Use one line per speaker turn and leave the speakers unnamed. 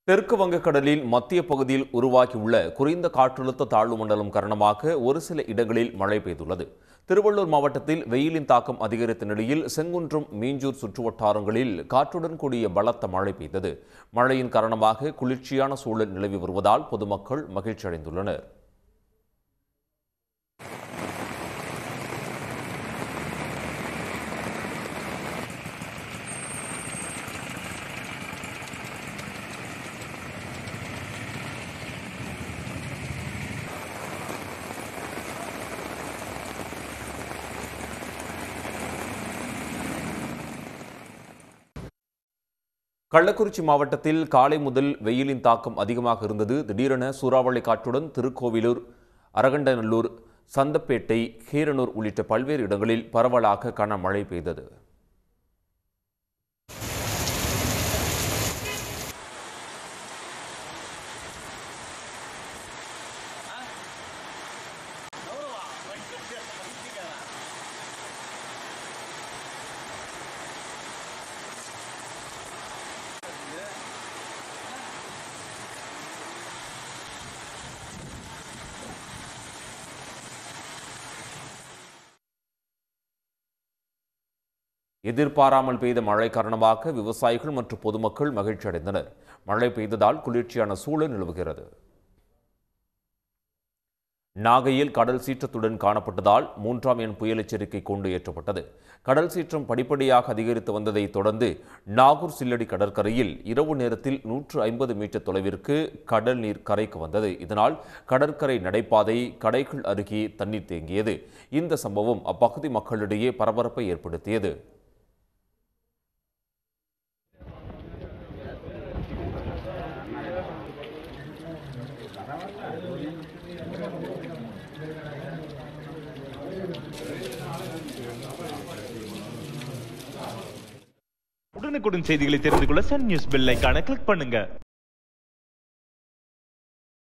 தெற்கு வங்கக்கடலில் மத்திய பகுதியில் உருவாகியுள்ள குறைந்த காற்றழுத்த தாழ்வு மண்டலம் காரணமாக ஒரு சில இடங்களில் மழை பெய்துள்ளது திருவள்ளூர் மாவட்டத்தில் வெயிலின் தாக்கம் அதிகரித்த நிலையில் செங்குன்றம் மீஞ்சூர் சுற்றுவட்டாரங்களில் காற்றுடன் கூடிய பலத்த மழை பெய்தது மழையின் காரணமாக குளிர்ச்சியான சூழல் நிலவி வருவதால் பொதுமக்கள் மகிழ்ச்சி அடைந்துள்ளனர் கள்ளக்குறிச்சி மாவட்டத்தில் காலை முதல் வெயிலின் தாக்கம் அதிகமாக இருந்தது திடீரென சூறாவளி காற்றுடன் திருக்கோவிலூர் அரகண்டநல்லூர் சந்தப்பேட்டை கீரனூர் உள்ளிட்ட பல்வேறு இடங்களில் பரவலாக கனமழை பெய்தது எதிர்பாராமல் பெய்த மழை காரணமாக விவசாயிகள் மற்றும் பொதுமக்கள் மகிழ்ச்சி அடைந்தனர் மழை பெய்ததால் குளிர்ச்சியான சூழல் நிலவுகிறது நாகையில் கடல் சீற்றத்துடன் காணப்பட்டதால் மூன்றாம் எண் புயல் எச்சரிக்கை கொண்டு ஏற்றப்பட்டது கடல் சீற்றம் படிப்படியாக அதிகரித்து வந்ததை தொடர்ந்து நாகூர் சில்லடி கடற்கரையில் இரவு நேரத்தில் நூற்று ஐம்பது மீட்டர் தொலைவிற்கு கடல் நீர் கரைக்கு வந்தது இதனால் கடற்கரை நடைபாதை கடைகள் அருகே தண்ணீர் தேங்கியது இந்த சம்பவம் அப்பகுதி மக்களிடையே பரபரப்பை ஏற்படுத்தியது
உடனுக்குடன் செய்திகளை தெரிந்து கொள்ள சன் நியூஸ் பெல் ஐகானை கிளிக் பண்ணுங்க